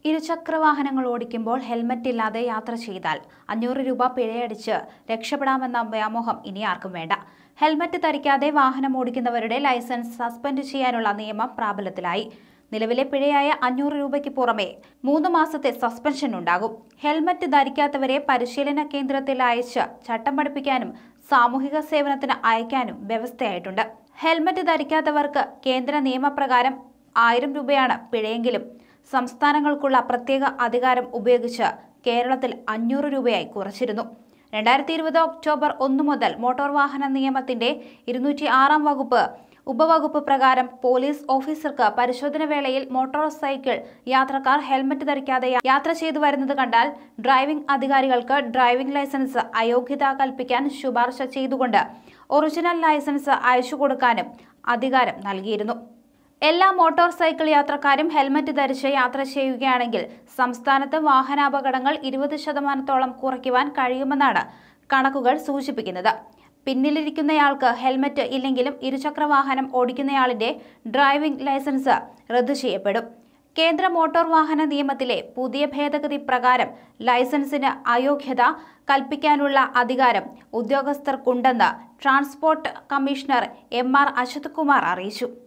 ഇരുചക്രവാഹനങ്ങൾ ഓടിക്കുമ്പോൾ ഹെൽമറ്റ് ഇല്ലാതെ യാത്ര ചെയ്താൽ അഞ്ഞൂറ് രൂപ പിഴയടിച്ച് രക്ഷപ്പെടാമെന്ന വ്യാമോഹം ഇനി ആർക്കും വേണ്ട ഹെൽമറ്റ് ധരിക്കാതെ വാഹനം ഓടിക്കുന്നവരുടെ ലൈസൻസ് സസ്പെൻഡ് ചെയ്യാനുള്ള നിയമം പ്രാബല്യത്തിലായി നിലവിലെ പിഴയായ അഞ്ഞൂറ് രൂപയ്ക്ക് പുറമെ മൂന്ന് മാസത്തെ സസ്പെൻഷൻ ഉണ്ടാകും ഹെൽമറ്റ് ധരിക്കാത്തവരെ പരിശീലന കേന്ദ്രത്തിൽ അയച്ച് ചട്ടം പഠിപ്പിക്കാനും സാമൂഹിക സേവനത്തിന് അയക്കാനും വ്യവസ്ഥയായിട്ടുണ്ട് ഹെൽമറ്റ് ധരിക്കാത്തവർക്ക് കേന്ദ്ര നിയമപ്രകാരം ആയിരം രൂപയാണ് പിഴയെങ്കിലും സംസ്ഥാനങ്ങൾക്കുള്ള പ്രത്യേക അധികാരം ഉപയോഗിച്ച് കേരളത്തിൽ അഞ്ഞൂറ് രൂപയായി കുറച്ചിരുന്നു രണ്ടായിരത്തി ഇരുപത് ഒക്ടോബർ ഒന്ന് മുതൽ മോട്ടോർ വാഹന നിയമത്തിന്റെ ഇരുന്നൂറ്റി ആറാം വകുപ്പ് ഉപവകുപ്പ് പ്രകാരം പോലീസ് ഓഫീസർക്ക് പരിശോധന വേളയിൽ മോട്ടോർ സൈക്കിൾ യാത്രക്കാർ ഹെൽമറ്റ് ധരിക്കാതെ യാത്ര ചെയ്തു വരുന്നത് കണ്ടാൽ ഡ്രൈവിംഗ് അധികാരികൾക്ക് ഡ്രൈവിംഗ് ലൈസൻസ് അയോഗ്യത കൽപ്പിക്കാൻ ശുപാർശ ചെയ്തുകൊണ്ട് ഒറിജിനൽ ലൈസൻസ് അയച്ചു കൊടുക്കാനും അധികാരം നൽകിയിരുന്നു എല്ലാ മോട്ടോർ സൈക്കിൾ യാത്രക്കാരും ഹെൽമറ്റ് ധരിച്ച് യാത്ര ചെയ്യുകയാണെങ്കിൽ സംസ്ഥാനത്ത് വാഹനാപകടങ്ങൾ ഇരുപത് ശതമാനത്തോളം കുറയ്ക്കുവാൻ കഴിയുമെന്നാണ് കണക്കുകൾ സൂചിപ്പിക്കുന്നത് പിന്നിലിരിക്കുന്നയാൾക്ക് ഹെൽമറ്റ് ഇല്ലെങ്കിലും ഇരുചക്ര വാഹനം ഓടിക്കുന്നയാളിന്റെ ഡ്രൈവിംഗ് ലൈസൻസ് റദ്ദു ചെയ്യപ്പെടും കേന്ദ്ര മോട്ടോർ വാഹന നിയമത്തിലെ പുതിയ ഭേദഗതി പ്രകാരം ലൈസൻസിന് അയോഗ്യത കൽപ്പിക്കാനുള്ള അധികാരം ഉദ്യോഗസ്ഥർക്കുണ്ടെന്ന് transport commissioner M R Ashok Kumar അറിയിച്ചു